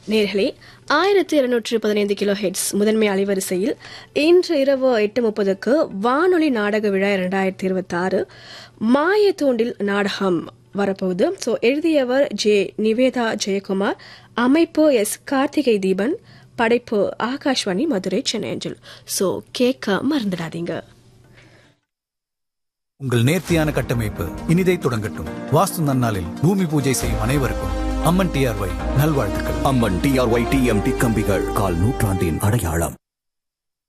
நேர்களே ஆயிரத்தி இருநூற்று பதினைந்து கிலோ ஹெட்ஸ் முதன்மை அலைவரிசையில் இன்று இரவு எட்டு முப்பதுக்கு வானொலி நாடக விழா இரண்டாயிரத்தி இருபத்தி ஆறு மாயத்தூண்டில் நாடகம் வரப்போகுது ஸோ எழுதியவர் ஜே நிவேதா ஜெயக்குமார் அமைப்பு எஸ் கார்த்திகை தீபன் படைப்பு ஆகாஷ்வாணி மதுரை சென்னை அஞ்சல் ஸோ கேட்க மறந்துடாதீங்க உங்கள் நேர்த்தியான கட்டமைப்பு இனிதை தொடங்கட்டும் வாஸ்து நன்னாளில் பூமி பூஜை செய்யும் அனைவருக்கும் அம்மன் டிஆர்ஒய் நல்வாழ்த்துக்கள் அம்மன் டிஆர்ஒய் டிஎம்டி கம்பிகள் கால் நூற்றாண்டின் அடையாளம்